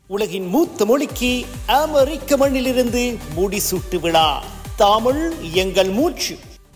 உலகின் மூத்த மொழிக்கு அமெரிக்க மண்ணிலிருந்து முடிசூட்டு விழா தமிழ் எங்கள் மூச்சு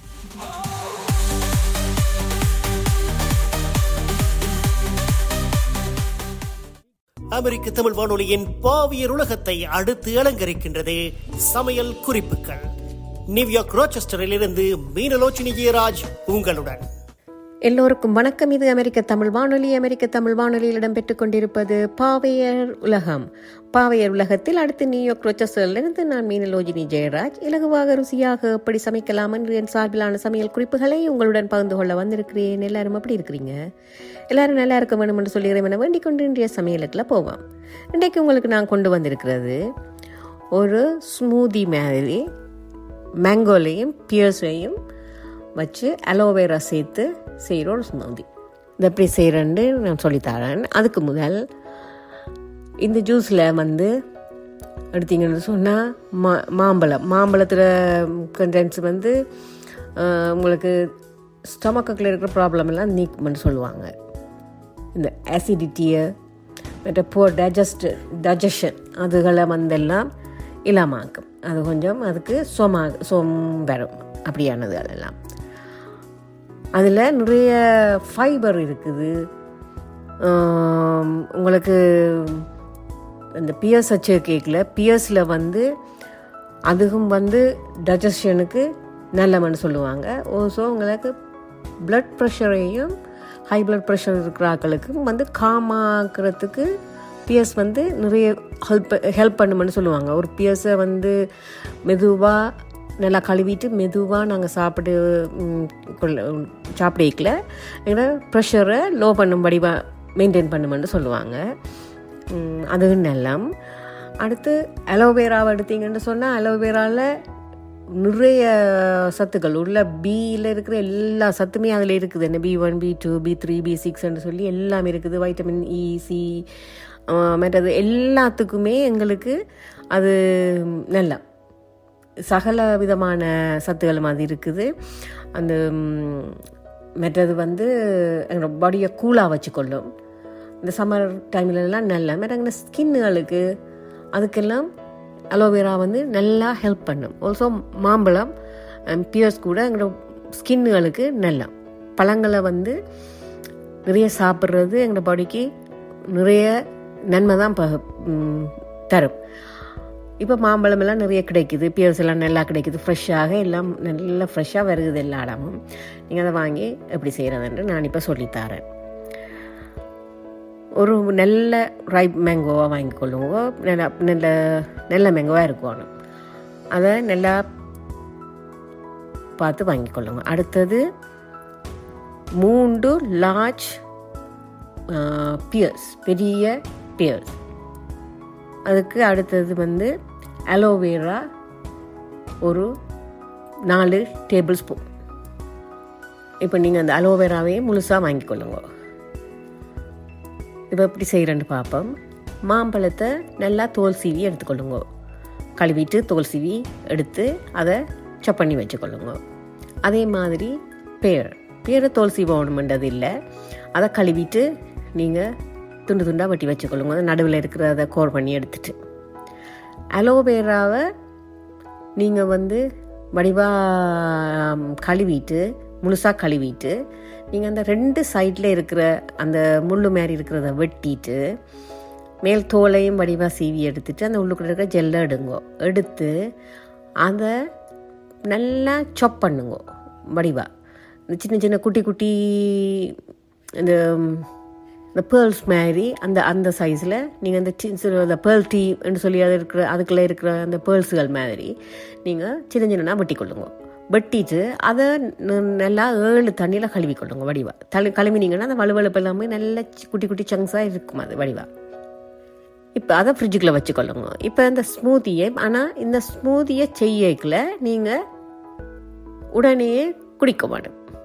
அமெரிக்க தமிழ் வானொலியின் பாவியர் உலகத்தை அடுத்து அலங்கரிக்கின்றது சமையல் குறிப்புகள் நியூயார்க் ரோச்செஸ்டரில் இருந்து மீனலோச்சினி ஜெயராஜ் உங்களுடன் எல்லோருக்கும் வணக்கம் இது அமெரிக்க தமிழ் வானொலி அமெரிக்க தமிழ் வானொலியில் இடம்பெற்றுக் கொண்டிருப்பது பாவையர் உலகம் பாவையர் உலகத்தில் அடுத்து நியூயார்க் ரோச்சஸ்டரிலிருந்து நான் மீனலோஜினி ஜெயராஜ் இலகுவாக ருசியாக எப்படி சமைக்கலாம் என்று என் சார்பிலான சமையல் குறிப்புகளை உங்களுடன் பகிர்ந்து கொள்ள வந்திருக்கிறேன் எல்லாரும் எப்படி இருக்கிறீங்க எல்லாரும் நல்லா இருக்க வேண்டும் என்று சொல்லுகிறேன் என வேண்டிக் கொண்டு இன்றைய சமையலுக்குள்ள போவோம் இன்றைக்கு உங்களுக்கு நான் கொண்டு வந்திருக்கிறது ஒரு ஸ்மூதி மாதிரி மேங்கோலையும் பியர்ஸையும் வச்சு அலோவேரா சேர்த்து செய்கிற ஒரு ஸ்மூதி இது எப்படி செய்கிறேன்னு நான் சொல்லித்தரேன் அதுக்கு முதல் இந்த ஜூஸில் வந்து எடுத்தீங்கன்னு சொன்னால் மா மாம்பழம் மாம்பழத்தில் கண்டென்ஸ் வந்து ஆஹ், உங்களுக்கு ஸ்டொமக்கில் இருக்கிற ப்ராப்ளம் எல்லாம் நீக்கும்னு சொல்லுவாங்க இந்த ஆசிடிட்டியை மற்ற போர் டைஜஸ்ட் டைஜஷன் அதுகளை வந்தெல்லாம் இல்லாமாக்கும் அது கொஞ்சம் அதுக்கு சோமா சோம் வரும் அப்படியானது அதெல்லாம் அதில் நிறைய ஃபைபர் இருக்குது ஆம், உங்களுக்கு இந்த பியர்ஸ் வச்ச கேக்கில் பியர்ஸில் வந்து அதுவும் வந்து டைஜஷனுக்கு நல்லவன்னு சொல்லுவாங்க ஓசோ உங்களுக்கு blood ப்ரெஷரையும் ஹை blood ப்ரெஷர் இருக்கிற ஆட்களுக்கும் வந்து காமாக்குறதுக்கு பியர்ஸ் வந்து நிறைய ஹெல்ப் ஹெல்ப் பண்ணுமென்னு சொல்லுவாங்க ஒரு பியர்ஸை வந்து மெதுவாக நல்லா கழுவிட்டு மெதுவாக நாங்கள் சாப்பிட்டு ம், கொள்ள சாப்பிடல எங்களோட ப்ரெஷரை லோ பண்ணும்படி மெயின்டைன் பண்ணுமென்னு சொல்லுவாங்க ம், அது நல்லம் அடுத்து அலோவேராவை எடுத்தீங்கன்னு சொன்னால் அலோவேராவில் நிறைய சத்துக்கள் உள்ள பியில் இருக்கிற எல்லா சத்துமே அதில் இருக்குது என்ன B one B two B three B சிக்ஸ்ன்னு சொல்லி எல்லாமே இருக்குது வைட்டமின் இ சி மற்றது எல்லாத்துக்குமே எங்களுக்கு அது நல்லா சகல விதமான சத்துக்கள் மாதிரி இருக்குது அந்த ம், மற்றது வந்து எங்களோட பாடியை கூலாக வச்சுக்கொள்ளும் இந்த சம்மர் டைம்லலாம் நல்லா மற்ற எங்கள் ஸ்கின்னுகளுக்கு அதுக்கெல்லாம் அலோவேரா வந்து நல்லா ஹெல்ப் பண்ணும் ஆல்சோ மாம்பழம் பியர்ஸ் கூட எங்களோட ஸ்கின்னுகளுக்கு நல்லா பழங்களை வந்து நிறைய சாப்பிட்றது எங்களோட பாடிக்கு நிறைய நன்மை தான் ப- ம், தரும் இப்போ மாம்பழம் எல்லாம் நிறைய கிடைக்குது பியர்ஸ் எல்லாம் நல்லா கிடைக்குது ஃப்ரெஷ்ஷாக எல்லாம் நல்லா ஃப்ரெஷ்ஷாக வருகுது எல்லா இடமும் நீங்கள் அதை வாங்கி எப்படி செய்கிறதுன்னு நான் இப்போ சொல்லித்தரேன் ஒரு நல்ல ரைப் மேங்கோவாக வாங்கிக்கொள்ளுங்க நல்ல நல்ல நல்ல மேங்கோவாக இருக்கணும் அதை நல்லா பார்த்து வாங்கிக்கொள்ளுங்க அடுத்தது மூன்று லார்ஜ் பியர்ஸ் பெரிய பியர்ஸ் அதுக்கு அடுத்தது வந்து அலோவேரா ஒரு நாலு டேபிள் ஸ்பூன் இப்போ நீங்கள் அந்த அலோவேராவையே முழுசாக வாங்கிக்கொள்ளுங்க இப்போ எப்படி செய்கிறேன்னு பார்ப்போம் மாம்பழத்தை நல்லா தோல் சீவி எடுத்துக்கொள்ளுங்க கழுவிட்டு தோல் சீவி எடுத்து அதை chop பண்ணி வச்சுக்கொள்ளுங்க அதே மாதிரி பேர் பேரை தோல் சீவணுமென்றது இல்லை அதை கழுவிட்டு நீங்கள் துண்டு துண்டாக வெட்டி வச்சுக்கொள்ளுங்க அந்த நடுவில் இருக்கிறத கோர் பண்ணி எடுத்துட்டு அலோவேராவை நீங்கள் வந்து வடிவாக கழுவிட்டு முழுசாக கழுவிட்டு நீங்கள் அந்த ரெண்டு சைடில் இருக்கிற அந்த முள்ளு மாதிரி இருக்கிறத வெட்டிட்டு மேல் தோலையும் வடிவாக சீவி எடுத்துட்டு அந்த உள்ளுக்குள்ள இருக்கிற ஜெல்லை எடுங்கோ எடுத்து அதை நல்லா chop பண்ணுங்க வடிவா இந்த சின்ன சின்ன குட்டி குட்டி இந்த இந்த பேர்ல்ஸ் மாதிரி அந்த அந்த சைஸில் நீங்கள் அந்த சி- சிறு அந்த பேர்ல் டீன்னு சொல்லி அது இருக்கிற அதுக்குள்ளே இருக்கிற அந்த பேர்ல்ஸுகள் மாதிரி நீங்கள் சின்ன சின்னனா வெட்டி கொள்ளுங்க வெட்டிட்டு அதை ந- நல்லா ஏழு தண்ணியில் கழுவி கொள்ளுங்க வடிவா தள்ளி கழுவினீங்கன்னா அந்த வலுவழுப்பு எல்லாமே நல்ல சி- குட்டி குட்டி சங்ஸாக இருக்கும் அது வடிவா இப்போ அதை ஃப்ரிட்ஜுக்குள்ளே வச்சுக்கொள்ளுங்க இப்போ இந்த ஸ்மூத்தியை ஆனால் இந்த ஸ்மூத்தியை செய்யக்குள்ள நீங்கள் உடனே குடிக்க மாட்டோம்